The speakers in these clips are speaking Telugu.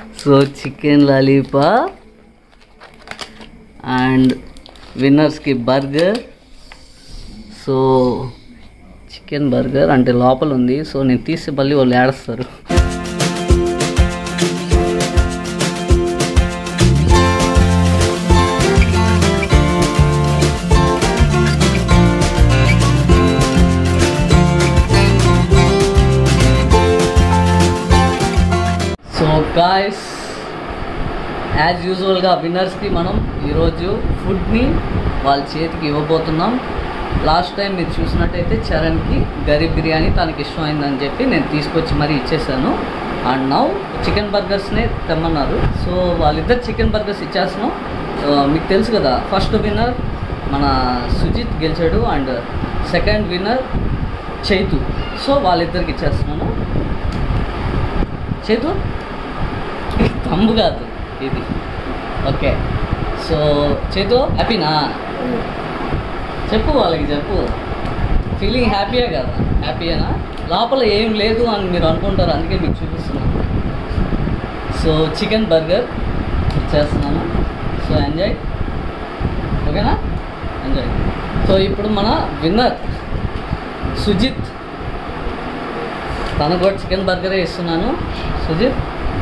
సో చికెన్ లాలీపాప్ అండ్ విన్నర్స్కి బర్గర్ సో చికెన్ బర్గర్ అంటే లోపల ఉంది సో నేను తీసి మళ్ళీ వాళ్ళు ఏడుస్తారు సో గాయస్ యాజ్ యూజువల్గా విన్నర్స్కి మనం ఈరోజు ఫుడ్ని వాళ్ళ చేతికి ఇవ్వబోతున్నాం లాస్ట్ టైం మీరు చూసినట్టయితే చరణ్కి గరీబ్ బిర్యానీ తనకి ఇష్టమైందని చెప్పి నేను తీసుకొచ్చి మరీ ఇచ్చేసాను అండ్ నౌ చికెన్ బర్గర్స్నే తెమ్మన్నారు సో వాళ్ళిద్దరు చికెన్ బర్గర్స్ ఇచ్చేస్తున్నాం సో మీకు తెలుసు కదా ఫస్ట్ విన్నర్ మన సుజిత్ గెలిచాడు and second winner Chaitu so వాళ్ళిద్దరికి ఇచ్చేస్తున్నాను చైతు తమ్ము కాదు ఇది ఓకే సో చేతు హ్యాపీనా చెప్పు వాళ్ళకి చెప్పు ఫీలింగ్ హ్యాపీయే కదా హ్యాపీయేనా లోపల ఏం లేదు అని మీరు అనుకుంటారు అందుకే మీకు చూపిస్తున్నాను సో చికెన్ బర్గర్ ఇచ్చేస్తున్నాను సో ఎంజాయ్ ఓకేనా ఎంజాయ్ సో ఇప్పుడు మన విన్నర్ సుజిత్ తనకు కూడా చికెన్ బర్గరే ఇస్తున్నాను సుజిత్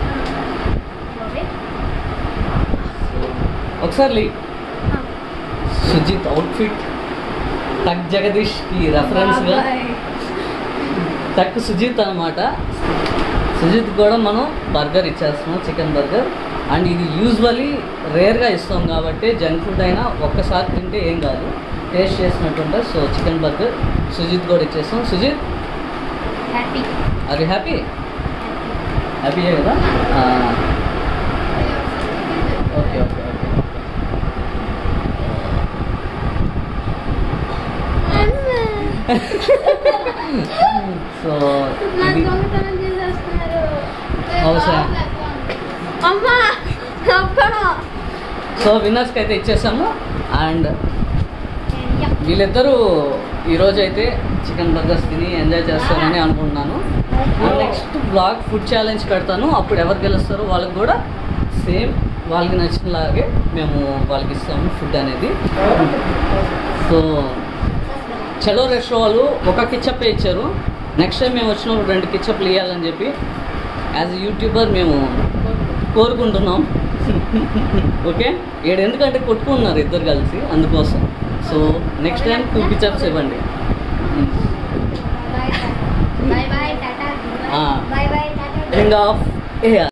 ఒకసారి లే సుజిత్ అవుట్ఫిట్ టక్ జగదీష్కి రెఫరెన్స్గా టక్ సుజిత్ అనమాట సుజిత్ కూడా మనం బర్గర్ ఇచ్చేస్తున్నాం చికెన్ బర్గర్ అండ్ ఇది యూజువలీ రేర్గా ఇస్తాం కాబట్టి జంక్ ఫుడ్ అయినా ఒక్కసారి తింటే ఏం కాదు టేస్ట్ చేసినట్టు ఉంటుంది సో చికెన్ బర్గర్ సుజిత్ కూడా ఇచ్చేస్తాం సుజిత్ హ్యాపీ అది హ్యాపీ హ్యాపీయే కదా ఓకే ఓకే ఓకే సో ఇది అవసరం. అమ్మా అప్పుడు సో విన్నర్స్కి అయితే ఇచ్చేసాము అండ్ వీళ్ళిద్దరూ ఈరోజు అయితే చికెన్ బర్గర్స్ తిని ఎంజాయ్ చేస్తారని అనుకుంటున్నాను నెక్స్ట్ బ్లాగ్ ఫుడ్ ఛాలెంజ్ పెడతాను అప్పుడు ఎవరు గెలుస్తారో వాళ్ళకి కూడా సేమ్ వాళ్ళకి నచ్చినలాగే మేము వాళ్ళకి ఇస్తాము ఫుడ్ అనేది సో చలో రెస్టో వాళ్ళు ఒక కిచ్చప్పే ఇచ్చారు నెక్స్ట్ టైం మేము వచ్చినప్పుడు రెండు కిచ్చప్లు ఇవ్వాలని చెప్పి యాజ్ యూట్యూబర్ మేము కోరుకుంటున్నాం ఓకే ఇక్కడ ఎందుకంటే కొట్టుకున్నారు ఇద్దరు కలిసి అందుకోసం so next time two ketchups ఇవ్వండి బాయ్ బాయ్ టాటా ఆ. బాయ్ బాయ్ టాటా ఎండ్ ఆఫ్ ఏ